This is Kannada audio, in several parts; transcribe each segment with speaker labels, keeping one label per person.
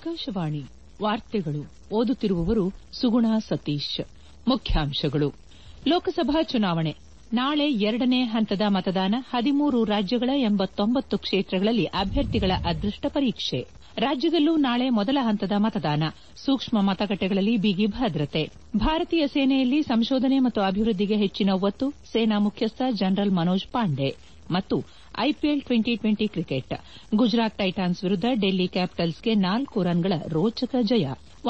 Speaker 1: ಆಕಾಶವಾಣಿ ವಾರ್ತೆಗಳು ಓದುತ್ತಿರುವವರು ಸುಗುಣ ಸತೀಶ್ ಮುಖ್ಯಾಂಶಗಳು ಲೋಕಸಭಾ ಚುನಾವಣೆ ನಾಳೆ ಎರಡನೇ ಹಂತದ ಮತದಾನ ಹದಿಮೂರು ರಾಜ್ಯಗಳ ಎಂಬತ್ತೊಂಬತ್ತು ಕ್ಷೇತ್ರಗಳಲ್ಲಿ ಅಭ್ಯರ್ಥಿಗಳ ಅದೃಷ್ಟ ಪರೀಕ್ಷೆ ರಾಜ್ಯದಲ್ಲೂ ನಾಳೆ ಮೊದಲ ಹಂತದ ಮತದಾನ ಸೂಕ್ಷ್ಮ ಮತಗಟ್ಟೆಗಳಲ್ಲಿ ಬಿಗಿ ಭದ್ರತೆ ಭಾರತೀಯ ಸೇನೆಯಲ್ಲಿ ಸಂಶೋಧನೆ ಮತ್ತು ಅಭಿವೃದ್ದಿಗೆ ಹೆಚ್ಚಿನ ಒತ್ತು ಸೇನಾ ಮುಖ್ಯಸ್ಥ ಜನರಲ್ ಮನೋಜ್ ಪಾಂಡೆ ಮತ್ತು IPL twenty twenty cricket Gujarat Titans ವಿರುದ್ದ ಡೆಲ್ಲಿ ಕ್ಯಾಪಿಟಲ್ಸ್ಗೆ ನಾಲ್ಕು ರನ್ಗಳ ರೋಚಕ ಜಯ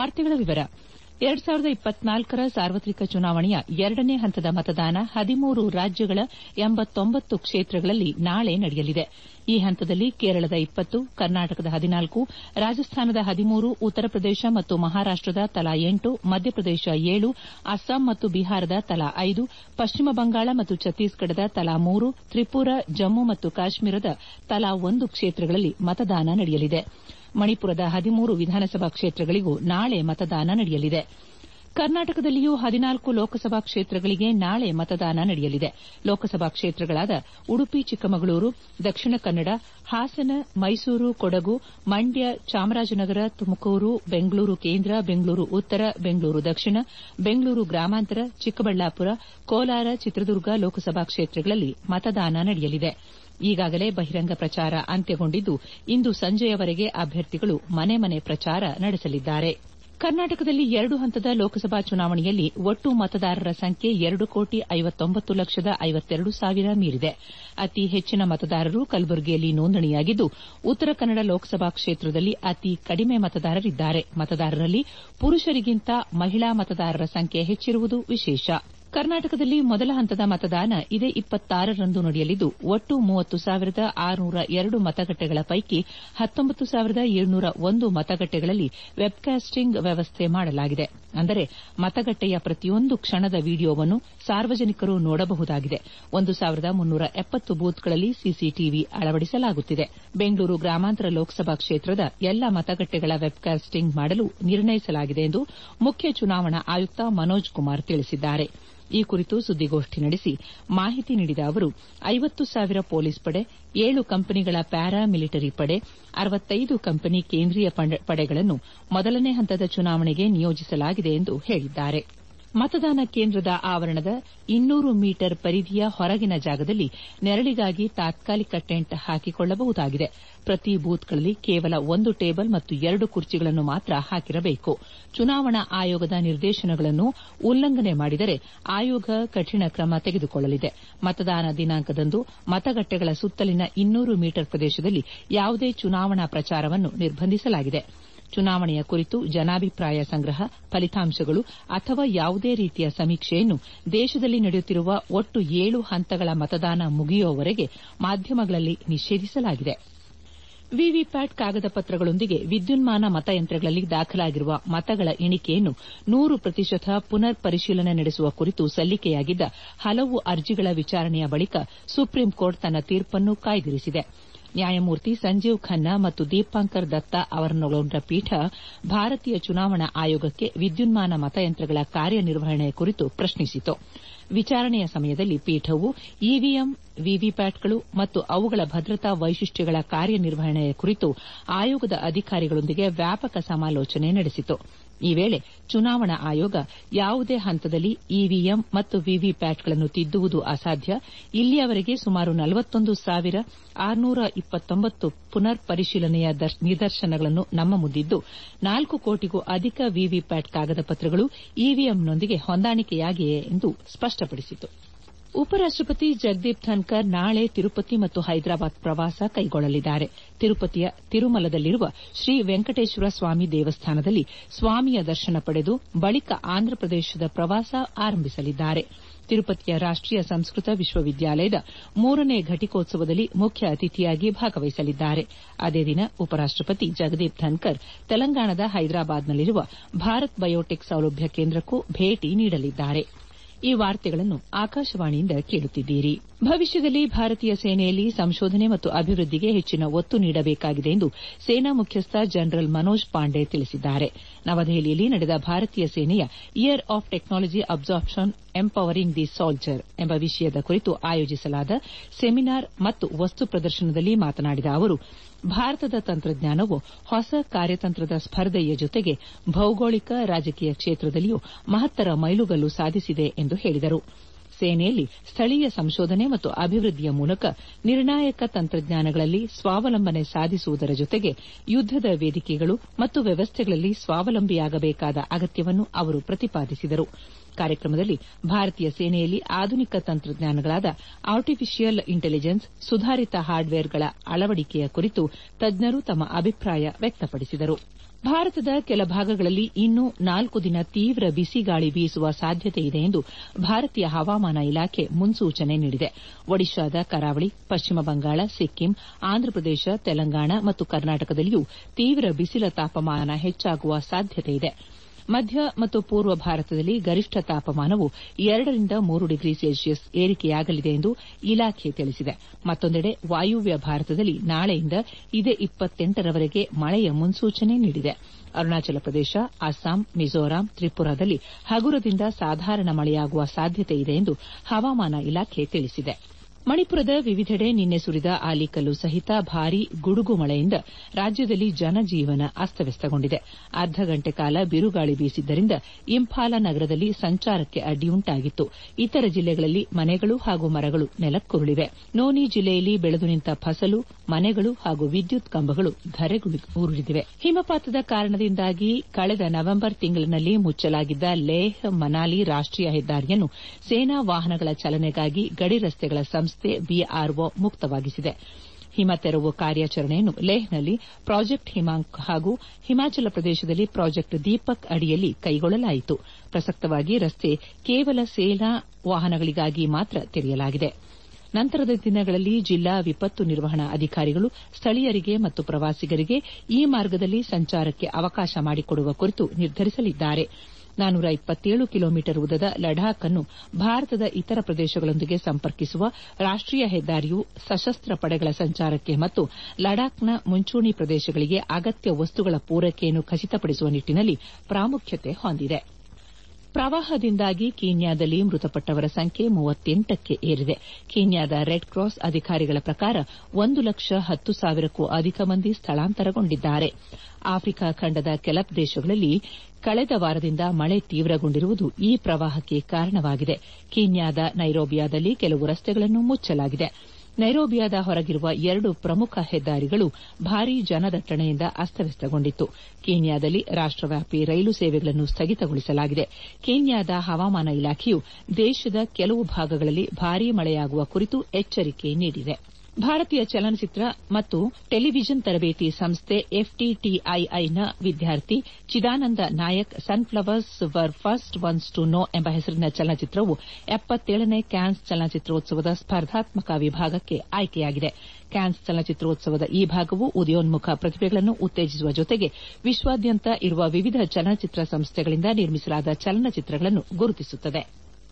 Speaker 1: ಎರಡ್ ಸಾವಿರದ ಇಪ್ಪತ್ನಾಲ್ಕರ ಸಾರ್ವತ್ರಿಕ ಚುನಾವಣೆಯ ಎರಡನೇ ಹಂತದ ಮತದಾನ ಹದಿಮೂರು ರಾಜ್ಯಗಳ ಎಂಬತ್ತೊಂಬತ್ತು ಕ್ಷೇತ್ರಗಳಲ್ಲಿ ನಾಳೆ ನಡೆಯಲಿದೆ ಈ ಹಂತದಲ್ಲಿ ಕೇರಳದ ಇಪ್ಪತ್ತು ಕರ್ನಾಟಕದ ಹದಿನಾಲ್ಕು ರಾಜಸ್ಥಾನದ ಹದಿಮೂರು ಉತ್ತರ ಪ್ರದೇಶ ಮತ್ತು ಮಹಾರಾಷ್ಟದ ತಲಾ ಎಂಟು ಮಧ್ಯಪ್ರದೇಶ ಏಳು ಅಸ್ಸಾಂ ಮತ್ತು ಬಿಹಾರದ ತಲಾ ಐದು ಪಶ್ಚಿಮ ಬಂಗಾಳ ಮತ್ತು ಛತ್ತೀಸ್ಗಢದ ತಲಾ ಮೂರು ತ್ರಿಪುರಾ ಜಮ್ಮು ಮತ್ತು ಕಾಶ್ಮೀರದ ತಲಾ ಒಂದು ಕ್ಷೇತ್ರಗಳಲ್ಲಿ ಮತದಾನ ನಡೆಯಲಿದೆ ಮಣಿಪುರದ ಹದಿಮೂರು ವಿಧಾನಸಭಾ ಕ್ಷೇತ್ರಗಳಿಗೂ ನಾಳೆ ಮತದಾನ ನಡೆಯಲಿದೆ ಕರ್ನಾಟಕದಲ್ಲಿಯೂ ಹದಿನಾಲ್ಕು ಲೋಕಸಭಾ ಕ್ಷೇತ್ರಗಳಿಗೆ ನಾಳೆ ಮತದಾನ ನಡೆಯಲಿದೆ ಲೋಕಸಭಾ ಕ್ಷೇತ್ರಗಳಾದ ಉಡುಪಿ ಚಿಕ್ಕಮಗಳೂರು ದಕ್ಷಿಣ ಕನ್ನಡ ಹಾಸನ ಮೈಸೂರು ಕೊಡಗು ಮಂಡ್ಯ ಚಾಮರಾಜನಗರ ತುಮಕೂರು ಬೆಂಗಳೂರು ಕೇಂದ್ರ ಬೆಂಗಳೂರು ಉತ್ತರ ಬೆಂಗಳೂರು ದಕ್ಷಿಣ ಬೆಂಗಳೂರು ಗ್ರಾಮಾಂತರ ಚಿಕ್ಕಬಳ್ಳಾಪುರ ಕೋಲಾರ ಚಿತ್ರದುರ್ಗ ಲೋಕಸಭಾ ಕ್ಷೇತ್ರಗಳಲ್ಲಿ ಮತದಾನ ನಡೆಯಲಿದೆ ಈಗಾಗಲೇ ಬಹಿರಂಗ ಪ್ರಚಾರ ಅಂತ್ಯಗೊಂಡಿದ್ದು ಇಂದು ಸಂಜೆಯವರೆಗೆ ಅಭ್ಯರ್ಥಿಗಳು ಮನೆ ಮನೆ ಪ್ರಚಾರ ನಡೆಸಲಿದ್ದಾರೆ ಕರ್ನಾಟಕದಲ್ಲಿ ಎರಡು ಹಂತದ ಲೋಕಸಭಾ ಚುನಾವಣೆಯಲ್ಲಿ ಒಟ್ಟು ಮತದಾರರ ಸಂಖ್ಯೆ ಎರಡು ಕೋಟಿ ಐವತ್ತೊಂಬತ್ತು ಲಕ್ಷದ ಐವತ್ತೆರಡು ಸಾವಿರ ಮೀರಿದೆ ಅತಿ ಹೆಚ್ಚಿನ ಮತದಾರರು ಕಲಬುರಗಿಯಲ್ಲಿ ನೋಂದಣಿಯಾಗಿದ್ದು ಉತ್ತರ ಕನ್ನಡ ಲೋಕಸಭಾ ಕ್ಷೇತ್ರದಲ್ಲಿ ಅತಿ ಕಡಿಮೆ ಮತದಾರರಿದ್ದಾರೆ ಮತದಾರರಲ್ಲಿ ಪುರುಷರಿಗಿಂತ ಮಹಿಳಾ ಮತದಾರರ ಸಂಖ್ಯೆ ಹೆಚ್ಚಿರುವುದು ವಿಶೇಷ ಕರ್ನಾಟಕದಲ್ಲಿ ಮೊದಲ ಹಂತದ ಮತದಾನ ಇದೇ ಇಪ್ಪತ್ತಾರರಂದು ನಡೆಯಲಿದ್ದು ಒಟ್ಟು ಮೂವತ್ತು ಸಾವಿರದ ಆರುನೂರ ಎರಡು ಮತಗಟ್ಟೆಗಳ ಪೈಕಿ ಹತ್ತೊಂಬತ್ತು ಸಾವಿರದ ಏಳ್ನೂರ ಒಂದು ಮತಗಟ್ಟೆಗಳಲ್ಲಿ ವೆಬ್ಕಾಸ್ಟಿಂಗ್ ವ್ಯವಸ್ಥೆ ಮಾಡಲಾಗಿದೆ ಅಂದರೆ ಮತಗಟ್ಟೆಯ ಪ್ರತಿಯೊಂದು ಕ್ಷಣದ ವಿಡಿಯೋವನ್ನು ಸಾರ್ವಜನಿಕರು ನೋಡಬಹುದಾಗಿದೆ ಒಂದು ಸಾವಿರದ ಮುನ್ನೂರ ಎಪ್ಪತ್ತು ಬೂತ್ಗಳಲ್ಲಿ ಸಿಸಿಟಿವಿ ಅಳವಡಿಸಲಾಗುತ್ತಿದೆ ಬೆಂಗಳೂರು ಗ್ರಾಮಾಂತರ ಲೋಕಸಭಾ ಕ್ಷೇತ್ರದ ಎಲ್ಲ ಮತಗಟ್ಟೆಗಳ ವೆಬ್ಕಾಸ್ಟಿಂಗ್ ಮಾಡಲು ನಿರ್ಣಯಿಸಲಾಗಿದೆ ಎಂದು ಮುಖ್ಯ ಚುನಾವಣಾ ಆಯುಕ್ತ ಮನೋಜ್ ಕುಮಾರ್ ತಿಳಿಸಿದ್ದಾರೆ ಈ ಕುರಿತು ಸುದ್ದಿಗೋಷ್ಠಿ ನಡೆಸಿ ಮಾಹಿತಿ ನೀಡಿದ ಅವರು ಐವತ್ತು ಸಾವಿರ ಪೊಲೀಸ್ ಪಡೆ ಏಳು ಕಂಪನಿಗಳ ಪ್ಯಾರಾ ಮಿಲಿಟರಿ ಪಡೆ ಅರವತ್ತೈದು ಕಂಪನಿ ಕೇಂದ್ರೀಯ ಪಡೆಗಳನ್ನು ಮೊದಲನೇ ಹಂತದ ಚುನಾವಣೆಗೆ ನಿಯೋಜಿಸಲಾಗಿದೆ ಎಂದು ಹೇಳಿದ್ದಾರೆ ಮತದಾನ ಕೇಂದ್ರದ ಆವರಣದ ಇನ್ನೂರು ಮೀಟರ್ ಪರಿಧಿಯ ಹೊರಗಿನ ಜಾಗದಲ್ಲಿ ನೆರಳಿಗಾಗಿ ತಾತ್ಕಾಲಿಕ ಟೆಂಟ್ ಹಾಕಿಕೊಳ್ಳಬಹುದಾಗಿದೆ ಪ್ರತಿ ಬೂತ್ಗಳಲ್ಲಿ ಕೇವಲ ಒಂದು ಟೇಬಲ್ ಮತ್ತು ಎರಡು ಕುರ್ಚಿಗಳನ್ನು ಮಾತ್ರ ಹಾಕಿರಬೇಕು ಚುನಾವಣಾ ಆಯೋಗದ ನಿರ್ದೇಶನಗಳನ್ನು ಉಲ್ಲಂಘನೆ ಮಾಡಿದರೆ ಆಯೋಗ ಕಠಿಣ ಕ್ರಮ ತೆಗೆದುಕೊಳ್ಳಲಿದೆ ಮತದಾನ ದಿನಾಂಕದಂದು ಮತಗಟ್ಟೆಗಳ ಸುತ್ತಲಿನ ಇನ್ನೂರು ಮೀಟರ್ ಪ್ರದೇಶದಲ್ಲಿ ಯಾವುದೇ ಚುನಾವಣಾ ಪ್ರಚಾರವನ್ನು ನಿರ್ಬಂಧಿಸಲಾಗಿದೆ ಚುನಾವಣೆಯ ಕುರಿತು ಜನಾಭಿಪ್ರಾಯ ಸಂಗ್ರಹ ಫಲಿತಾಂಶಗಳು ಅಥವಾ ಯಾವುದೇ ರೀತಿಯ ಸಮೀಕ್ಷೆಯನ್ನು ದೇಶದಲ್ಲಿ ನಡೆಯುತ್ತಿರುವ ಒಟ್ಟು ಏಳು ಹಂತಗಳ ಮತದಾನ ಮುಗಿಯುವವರೆಗೆ ಮಾಧ್ಯಮಗಳಲ್ಲಿ ನಿಷೇಧಿಸಲಾಗಿದೆ ವಿವಿಪ್ಯಾಟ್ ಕಾಗದ ಪತ್ರಗಳೊಂದಿಗೆ ವಿದ್ಯುನ್ಮಾನ ಮತಯಂತ್ರಗಳಲ್ಲಿ ದಾಖಲಾಗಿರುವ ಮತಗಳ ಎಣಿಕೆಯನ್ನು ನೂರು ಪ್ರತಿಶತ ಪುನರ್ ಪರಿಶೀಲನೆ ನಡೆಸುವ ಕುರಿತು ಸಲ್ಲಿಕೆಯಾಗಿದ್ದ ಹಲವು ಅರ್ಜಿಗಳ ವಿಚಾರಣೆಯ ಬಳಿಕ ಸುಪ್ರೀಂಕೋರ್ಟ್ ತನ್ನ ತೀರ್ಪನ್ನು ಕಾಯ್ದಿರಿಸಿದೆ ನ್ಯಾಯಮೂರ್ತಿ ಸಂಜೀವ್ ಖನ್ನಾ ಮತ್ತು ದೀಪಾಂಕರ್ ದತ್ತಾ ಅವರನ್ನೊಳಗೊಂಡ ಪೀಠ ಭಾರತೀಯ ಚುನಾವಣಾ ಆಯೋಗಕ್ಕೆ ವಿದ್ಯುನ್ಮಾನ ಮತಯಂತ್ರಗಳ ಕಾರ್ಯನಿರ್ವಹಣೆ ಕುರಿತು ಪ್ರಶ್ನಿಸಿತು ವಿಚಾರಣೆಯ ಸಮಯದಲ್ಲಿ ಪೀಠವು ಇವಿಎಂ ವಿವಿಪ್ಯಾಟ್ಗಳು ಮತ್ತು ಅವುಗಳ ಭದ್ರತಾ ವೈಶಿಷ್ಟ್ಯಗಳ ಕಾರ್ಯನಿರ್ವಹಣೆಯ ಕುರಿತು ಆಯೋಗದ ಅಧಿಕಾರಿಗಳೊಂದಿಗೆ ವ್ಯಾಪಕ ಸಮಾಲೋಚನೆ ನಡೆಸಿತು ಈ ವೇಳೆ ಚುನಾವಣಾ ಆಯೋಗ ಯಾವುದೇ ಹಂತದಲ್ಲಿ ಇವಿಎಂ ಮತ್ತು ವಿವಿಪ್ಯಾಟ್ಗಳನ್ನು ತಿದ್ದುವುದು ಅಸಾಧ್ಯ ಇಲ್ಲಿಯವರೆಗೆ ಸುಮಾರು ನಲವತ್ತೊಂದು ಸಾವಿರ ಆರುನೂರ ಇಪ್ಪತ್ತೊಂಬತ್ತು ಪುನರ್ ಪರಿಶೀಲನೆಯ ನಿದರ್ಶನಗಳನ್ನು ನಮ್ಮ ಮುಂದಿದ್ದು ನಾಲ್ಕು ಕೋಟಿಗೂ ಅಧಿಕ ವಿವಿಪ್ಯಾಟ್ ಕಾಗದ ಪತ್ರಗಳು ಇವಿಎಂನೊಂದಿಗೆ ಹೊಂದಾಣಿಕೆಯಾಗಿವೆ ಎಂದು ಸ್ಪಷ್ಟಪಡಿಸಿತು ಉಪರಾಷ್ಟಪತಿ ಜಗದೀಪ್ ಧನ್ಕರ್ ನಾಳೆ ತಿರುಪತಿ ಮತ್ತು ಹೈದರಾಬಾದ್ ಪ್ರವಾಸ ಕೈಗೊಳ್ಳಲಿದ್ದಾರೆ ತಿರುಪತಿಯ ತಿರುಮಲದಲ್ಲಿರುವ ಶ್ರೀ ವೆಂಕಟೇಶ್ವರ ಸ್ವಾಮಿ ದೇವಸ್ಥಾನದಲ್ಲಿ ಸ್ವಾಮಿಯ ದರ್ಶನ ಪಡೆದು ಬಳಿಕ ಆಂಧ್ರಪ್ರದೇಶದ ಪ್ರವಾಸ ಆರಂಭಿಸಲಿದ್ದಾರೆ ತಿರುಪತಿಯ ರಾಷ್ಟೀಯ ಸಂಸ್ಕೃತ ವಿಶ್ವವಿದ್ಯಾಲಯದ ಮೂರನೇ ಘಟಿಕೋತ್ಸವದಲ್ಲಿ ಮುಖ್ಯ ಅತಿಥಿಯಾಗಿ ಭಾಗವಹಿಸಲಿದ್ದಾರೆ ಅದೇ ದಿನ ಉಪರಾಷ್ಟಪತಿ ಜಗದೀಪ್ ಧನ್ಕರ್ ತೆಲಂಗಾಣದ ಹೈದರಾಬಾದ್ನಲ್ಲಿರುವ ಭಾರತ್ ಬಯೋಟೆಕ್ ಸೌಲಭ್ಯ ಕೇಂದ್ರಕ್ಕೂ ಭೇಟಿ ನೀಡಲಿದ್ದಾರೆ ಈ ವಾರ್ತೆಗಳನ್ನು ಆಕಾಶವಾಣಿಯಿಂದ ಕೇಳುತ್ತಿದ್ದೀರಿ ಭವಿಷ್ಯದಲ್ಲಿ ಭಾರತೀಯ ಸೇನೆಯಲ್ಲಿ ಸಂಶೋಧನೆ ಮತ್ತು ಅಭಿವೃದ್ದಿಗೆ ಹೆಚ್ಚಿನ ಒತ್ತು ನೀಡಬೇಕಾಗಿದೆ ಎಂದು ಸೇನಾ ಮುಖ್ಯಸ್ಥ ಜನರಲ್ ಮನೋಜ್ ಪಾಂಡೆ ತಿಳಿಸಿದ್ದಾರೆ ನವದೆಹಲಿಯಲ್ಲಿ ನಡೆದ ಭಾರತೀಯ ಸೇನೆಯ year of technology absorption empowering the soldier ಎಂಬ ವಿಷಯದ ಕುರಿತು ಆಯೋಜಿಸಲಾದ ಸೆಮಿನಾರ್ ಮತ್ತು ವಸ್ತು ಪ್ರದರ್ಶನದಲ್ಲಿ ಮಾತನಾಡಿದ ಅವರು ಭಾರತದ ತಂತ್ರಜ್ಞಾನವು ಹೊಸ ಕಾರ್ಯತಂತ್ರದ ಸ್ಪರ್ಧೆಯ ಜೊತೆಗೆ ಭೌಗೋಳಿಕ ರಾಜಕೀಯ ಕ್ಷೇತ್ರದಲ್ಲಿಯೂ ಮಹತ್ತರ ಮೈಲುಗಲ್ಲು ಸಾಧಿಸಿದೆ ಎಂದು ಹೇಳಿದರು ಸೇನೆಯಲ್ಲಿ ಸ್ಥಳೀಯ ಸಂಶೋಧನೆ ಮತ್ತು ಅಭಿವೃದ್ಧಿಯ ಮೂಲಕ ನಿರ್ಣಾಯಕ ತಂತ್ರಜ್ಞಾನಗಳಲ್ಲಿ ಸ್ವಾವಲಂಬನೆ ಸಾಧಿಸುವುದರ ಜೊತೆಗೆ ಯುದ್ದದ ವೇದಿಕೆಗಳು ಮತ್ತು ವ್ಯವಸ್ಥೆಗಳಲ್ಲಿ ಸ್ವಾವಲಂಬಿಯಾಗಬೇಕಾದ ಅಗತ್ಯವನ್ನು ಅವರು ಪ್ರತಿಪಾದಿಸಿದರು ಕಾರ್ಯಕ್ರಮದಲ್ಲಿ ಭಾರತೀಯ ಸೇನೆಯಲ್ಲಿ ಆಧುನಿಕ ತಂತ್ರಜ್ಞಾನಗಳಾದ ಆರ್ಟಿಫಿಷಿಯಲ್ ಇಂಟೆಲಿಜೆನ್ಸ್ ಸುಧಾರಿತ ಹಾರ್ಡ್ವೇರ್ಗಳ ಅಳವಡಿಕೆಯ ಕುರಿತು ತಜ್ಞರು ತಮ್ಮ ಅಭಿಪ್ರಾಯ ವ್ಯಕ್ತಪಡಿಸಿದರು ಭಾರತದ ಕೆಲ ಭಾಗಗಳಲ್ಲಿ ಇನ್ನೂ ನಾಲ್ಕು ದಿನ ತೀವ್ರ ಬಿಸಿಗಾಳಿ ಬೀಸುವ ಸಾಧ್ಯತೆಯಿದೆ ಎಂದು ಭಾರತೀಯ ಹವಾಮಾನ ಇಲಾಖೆ ಮುನ್ಸೂಚನೆ ನೀಡಿದೆ ಒಡಿಶಾದ ಕರಾವಳಿ ಪಶ್ಚಿಮ ಬಂಗಾಳ ಸಿಕ್ಕಿಂ ಆಂಧ್ರಪ್ರದೇಶ ತೆಲಂಗಾಣ ಮತ್ತು ಕರ್ನಾಟಕದಲ್ಲಿಯೂ ತೀವ್ರ ಬಿಸಿಲ ತಾಪಮಾನ ಹೆಚ್ಚಾಗುವ ಸಾಧ್ಯತೆಯಿದೆ ಮಧ್ಯ ಮತ್ತು ಪೂರ್ವ ಭಾರತದಲ್ಲಿ ಗರಿಷ್ಠ ತಾಪಮಾನವು ಎರಡರಿಂದ ಮೂರು ಡಿಗ್ರಿ ಸೆಲ್ಸಿಯಸ್ ಏರಿಕೆಯಾಗಲಿದೆ ಎಂದು ಇಲಾಖೆ ತಿಳಿಸಿದೆ ಮತ್ತೊಂದೆಡೆ ವಾಯುವ್ಯ ಭಾರತದಲ್ಲಿ ನಾಳೆಯಿಂದ ಇದೇ ಇಪ್ಪತ್ತೆಂಟರವರೆಗೆ ಮಳೆಯ ಮುನ್ಸೂಚನೆ ನೀಡಿದೆ ಅರುಣಾಚಲ ಪ್ರದೇಶ ಅಸ್ಸಾಂ ಮಿಜೋರಾಂ ತ್ರಿಪುರಾದಲ್ಲಿ ಹಗುರದಿಂದ ಸಾಧಾರಣ ಮಳೆಯಾಗುವ ಸಾಧ್ಯತೆಯಿದೆ ಎಂದು ಹವಾಮಾನ ಇಲಾಖೆ ತಿಳಿಸಿದೆ ಮಣಿಪುರದ ವಿವಿಧೆಡೆ ನಿನ್ನೆ ಸುರಿದ ಆಲಿಕಲ್ಲು ಸಹಿತ ಭಾರೀ ಗುಡುಗು ಮಳೆಯಿಂದ ರಾಜ್ಯದಲ್ಲಿ ಜನಜೀವನ ಅಸ್ತವ್ಯಸ್ತಗೊಂಡಿದೆ ಅರ್ಧ ಗಂಟೆ ಕಾಲ ಬಿರುಗಾಳಿ ಬೀಸಿದ್ದರಿಂದ ಇಂಫಾಲ ನಗರದಲ್ಲಿ ಸಂಚಾರಕ್ಕೆ ಅಡ್ಡಿಯುಂಟಾಗಿತ್ತು ಇತರ ಜಿಲ್ಲೆಗಳಲ್ಲಿ ಮನೆಗಳು ಹಾಗೂ ಮರಗಳು ನೆಲಕ್ಕುರುಳಿವೆ ನೋನಿ ಜಿಲ್ಲೆಯಲ್ಲಿ ಬೆಳೆದು ನಿಂತ ಫಸಲು ಮನೆಗಳು ಹಾಗೂ ವಿದ್ಯುತ್ ಕಂಬಗಳು ಧರೆಗುರುಳಿವೆ ಹಿಮಪಾತದ ಕಾರಣದಿಂದಾಗಿ ಕಳೆದ ನವೆಂಬರ್ ತಿಂಗಳಿನಲ್ಲಿ ಮುಚ್ಚಲಾಗಿದ್ದ ಲೇಹ್ ಮನಾಲಿ ರಾಷ್ಟೀಯ ಹೆದ್ದಾರಿಯನ್ನು ಸೇನಾ ವಾಹನಗಳ ಚಲನೆಗಾಗಿ ಗಡಿ ರಸ್ತೆಗಳ ಸಂಸ್ಥೆ ಬಿಆರ್ಒ ಮುಕ್ತವಾಗಿಸಿದೆ ಹಿಮ ತೆರವು ಕಾರ್ಯಾಚರಣೆಯನ್ನು ಲೇಹ್ನಲ್ಲಿ ಪ್ರಾಜೆಕ್ಟ್ ಹಿಮಾಂಕ್ ಹಾಗೂ ಹಿಮಾಚಲ ಪ್ರದೇಶದಲ್ಲಿ ಪ್ರಾಜೆಕ್ಟ್ ದೀಪಕ್ ಅಡಿಯಲ್ಲಿ ಕೈಗೊಳ್ಳಲಾಯಿತು ಪ್ರಸಕ್ತವಾಗಿ ರಸ್ತೆ ಕೇವಲ ಸೇನಾ ವಾಹನಗಳಿಗಾಗಿ ಮಾತ್ರ ತೆರೆಯಲಾಗಿದೆ ನಂತರದ ದಿನಗಳಲ್ಲಿ ಜಿಲ್ಲಾ ವಿಪತ್ತು ನಿರ್ವಹಣಾ ಅಧಿಕಾರಿಗಳು ಸ್ಥಳೀಯರಿಗೆ ಮತ್ತು ಪ್ರವಾಸಿಗರಿಗೆ ಈ ಮಾರ್ಗದಲ್ಲಿ ಸಂಚಾರಕ್ಕೆ ಅವಕಾಶ ಮಾಡಿಕೊಡುವ ಕುರಿತು ನಿರ್ಧರಿಸಲಿದ್ದಾರೆ ನಾನೂರ ಇಪ್ಪತ್ತೇಳು ಕಿಲೋಮೀಟರ್ ಉದ್ದದ ಲಡಾಖ್ ಅನ್ನು ಭಾರತದ ಇತರ ಪ್ರದೇಶಗಳೊಂದಿಗೆ ಸಂಪರ್ಕಿಸುವ ರಾಷ್ಟೀಯ ಹೆದ್ದಾರಿಯು ಸಶಸ್ತ್ರ ಪಡೆಗಳ ಸಂಚಾರಕ್ಕೆ ಮತ್ತು ಲಡಾಖ್ನ ಮುಂಚೂಣಿ ಪ್ರದೇಶಗಳಿಗೆ ಅಗತ್ಯ ವಸ್ತುಗಳ ಪೂರೈಕೆಯನ್ನು ಖಚಿತಪಡಿಸುವ ನಿಟ್ಟಿನಲ್ಲಿ ಪ್ರಾಮುಖ್ಯತೆ ಹೊಂದಿದೆ ಪ್ರವಾಹದಿಂದಾಗಿ ಕೀನ್ಯಾದಲ್ಲಿ ಮೃತಪಟ್ಟವರ ಸಂಖ್ಯೆ ಮೂವತ್ತೆಂಟಕ್ಕೆ ಏರಿದೆ ಕೀನ್ಯಾದ ರೆಡ್ ಕ್ರಾಸ್ ಅಧಿಕಾರಿಗಳ ಪ್ರಕಾರ ಒಂದು ಲಕ್ಷ ಹತ್ತು ಸಾವಿರಕ್ಕೂ ಅಧಿಕ ಮಂದಿ ಸ್ಥಳಾಂತರಗೊಂಡಿದ್ದಾರೆ ಆಫ್ರಿಕಾ ಖಂಡದ ಕೆಲ ದೇಶಗಳಲ್ಲಿ ಕಳೆದ ವಾರದಿಂದ ಮಳೆ ತೀವ್ರಗೊಂಡಿರುವುದು ಈ ಪ್ರವಾಹಕ್ಕೆ ಕಾರಣವಾಗಿದೆ ಕೀನ್ಯಾದ ನೈರೋಬಿಯಾದಲ್ಲಿ ಕೆಲವು ರಸ್ತೆಗಳನ್ನು ಮುಚ್ಚಲಾಗಿದೆ ನೈರೋಬಿಯಾದ ಹೊರಗಿರುವ ಎರಡು ಪ್ರಮುಖ ಹೆದ್ದಾರಿಗಳು ಭಾರೀ ಜನದಟ್ಟಣೆಯಿಂದ ಅಸ್ತವ್ಯಸ್ತಗೊಂಡಿತ್ತು ಕೀನ್ಯಾದಲ್ಲಿ ರಾಷ್ಟವ್ಯಾಪಿ ರೈಲು ಸೇವೆಗಳನ್ನು ಸ್ಥಗಿತಗೊಳಿಸಲಾಗಿದೆ ಕೀನ್ಯಾದ ಹವಾಮಾನ ಇಲಾಖೆಯು ದೇಶದ ಕೆಲವು ಭಾಗಗಳಲ್ಲಿ ಭಾರೀ ಮಳೆಯಾಗುವ ಕುರಿತು ಎಚ್ಚರಿಕೆ ನೀಡಿದೆ ಭಾರತೀಯ ಚಲನಚಿತ್ರ ಮತ್ತು ಟೆಲಿವಿಷನ್ ತರಬೇತಿ ಸಂಸ್ಥೆ ಎಫ್ಟಿಟಿಐಐನ ವಿದ್ಯಾರ್ಥಿ Chidananda Nayak sunflowers were first ones to know ಎಂಬ ಹೆಸರಿನ ಚಲನಚಿತ್ರವು ಎಪ್ಪತ್ತೇಳನೇ ಕ್ಯಾನ್ಸ್ ಚಲನಚಿತ್ರೋತ್ಸವದ ಸ್ಪರ್ಧಾತ್ಮಕ ವಿಭಾಗಕ್ಕೆ ಆಯ್ಕೆಯಾಗಿದೆ ಕ್ಯಾನ್ಸ್ ಚಲನಚಿತ್ರೋತ್ಸವದ ಈ ಭಾಗವು ಉದಯೋನ್ಮುಖ ಪ್ರತಿಭೆಗಳನ್ನು ಉತ್ತೇಜಿಸುವ ಜೊತೆಗೆ ವಿಶ್ವಾದ್ಯಂತ ಇರುವ ವಿವಿಧ ಚಲನಚಿತ್ರ ಸಂಸ್ಥೆಗಳಿಂದ ನಿರ್ಮಿಸಲಾದ ಚಲನಚಿತ್ರಗಳನ್ನು ಗುರುತಿಸುತ್ತದೆ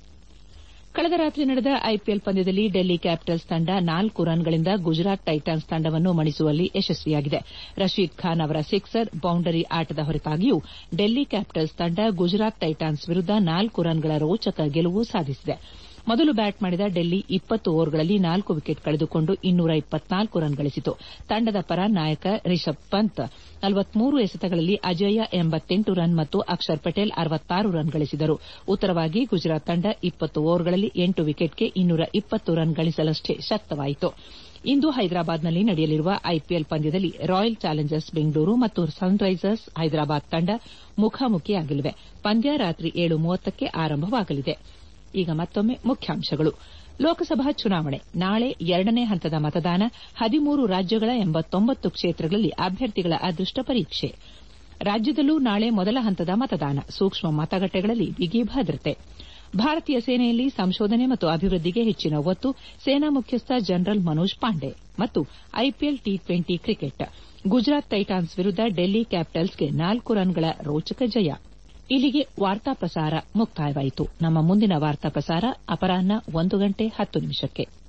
Speaker 1: ಕಳೆದ ರಾತ್ರಿ ನಡೆದ ಐಪಿಎಲ್ ಪಂದ್ಯದಲ್ಲಿ ಡೆಲ್ಲಿ ಕ್ಯಾಪಿಟಲ್ಸ್ ತಂಡ ನಾಲ್ಕು ರನ್ಗಳಿಂದ ಗುಜರಾತ್ ಟೈಟಾನ್ಸ್ ತಂಡವನ್ನು ಮಣಿಸುವಲ್ಲಿ ಯಶಸ್ವಿಯಾಗಿದೆ ರಶೀದ್ ಖಾನ್ ಅವರ ಸಿಕ್ಸರ್ ಬೌಂಡರಿ ಆಟದ ಹೊರತಾಗಿಯೂ ಡೆಲ್ಲಿ ಕ್ಯಾಪಿಟಲ್ಸ್ ತಂಡ ಗುಜರಾತ್ ಟೈಟಾನ್ಸ್ ವಿರುದ್ದ ನಾಲ್ಕು ರನ್ಗಳ ರೋಚಕ ಗೆಲುವು ಸಾಧಿಸಿದೆ ಮೊದಲು ಬ್ಯಾಟ್ ಮಾಡಿದ ಡೆಲ್ಲಿ ಇಪ್ಪತ್ತು ಓವರ್ಗಳಲ್ಲಿ ನಾಲ್ಕು ವಿಕೆಟ್ ಕಳೆದುಕೊಂಡು ಇನ್ನೂರ ಇಪ್ಪತ್ನಾಲ್ಕು ರನ್ ಗಳಿಸಿತು ತಂಡದ ಪರ ನಾಯಕ ರಿಷಬ್ ಪಂತ್ ನಲವತ್ಮೂರು ಎಸೆತಗಳಲ್ಲಿ ಅಜೇಯ ಎಂಬತ್ತೆಂಟು ರನ್ ಮತ್ತು ಅಕ್ಷರ್ ಪಟೇಲ್ ಅರವತ್ತಾರು ರನ್ ಗಳಿಸಿದರು ಉತ್ತರವಾಗಿ ಗುಜರಾತ್ ತಂಡ ಇಪ್ಪತ್ತು ಓವರ್ಗಳಲ್ಲಿ ಎಂಟು ವಿಕೆಟ್ಗೆ ಇನ್ನೂರ ಇಪ್ಪತ್ತು ರನ್ ಗಳಿಸಲಷ್ಟೇ ಶಕ್ತವಾಯಿತು ಇಂದು ಹೈದರಾಬಾದ್ನಲ್ಲಿ ನಡೆಯಲಿರುವ ಐಪಿಎಲ್ ಪಂದ್ಯದಲ್ಲಿ ರಾಯಲ್ ಚಾಲೆಂಜರ್ಸ್ ಬೆಂಗಳೂರು ಮತ್ತು ಸನ್ರೈಸರ್ಸ್ ಹೈದರಾಬಾದ್ ತಂಡ ಮುಖಾಮುಖಿಯಾಗಲಿವೆ ಪಂದ್ಯ ರಾತ್ರಿ ಏಳು ಮೂವತ್ತಕ್ಕೆ ಆರಂಭವಾಗಲಿದೆ ಈಗ ಮತ್ತೊಮ್ಮೆ ಮುಖ್ಯಾಂಶಗಳು ಲೋಕಸಭಾ ಚುನಾವಣೆ ನಾಳೆ ಎರಡನೇ ಹಂತದ ಮತದಾನ ಹದಿಮೂರು ರಾಜ್ಯಗಳ ಎಂಬತ್ತೊಂಬತ್ತು ಕ್ಷೇತ್ರಗಳಲ್ಲಿ ಅಭ್ಯರ್ಥಿಗಳ ಅದೃಷ್ಟ ಪರೀಕ್ಷೆ ರಾಜ್ಯದಲ್ಲೂ ನಾಳೆ ಮೊದಲ ಹಂತದ ಮತದಾನ ಸೂಕ್ಷ್ಮ ಮತಗಟ್ಟೆಗಳಲ್ಲಿ ಬಿಗಿ ಭದ್ರತೆ ಭಾರತೀಯ ಸೇನೆಯಲ್ಲಿ ಸಂಶೋಧನೆ ಮತ್ತು ಅಭಿವೃದ್ಧಿಗೆ ಹೆಚ್ಚಿನ ಒತ್ತು ಸೇನಾ ಮುಖ್ಯಸ್ಥ ಜನರಲ್ ಮನೋಜ್ ಪಾಂಡೆ ಮತ್ತು IPL T twenty cricket Gujarat Titans ವಿರುದ್ದ ಡೆಲ್ಲಿ ಕ್ಯಾಪಿಟಲ್ಸ್ಗೆ ನಾಲ್ಕು ರನ್ಗಳ ರೋಚಕ ಜಯ ಇಲ್ಲಿಗೆ ವಾರ್ತಾ ಪ್ರಸಾರ ಮುಕ್ತಾಯವಾಯಿತು ನಮ್ಮ ಮುಂದಿನ ವಾರ್ತಾ ಪ್ರಸಾರ ಅಪರಾಹ್ನ ಒಂದು ಗಂಟೆ ಹತ್ತು ನಿಮಿಷಕ್ಕೆ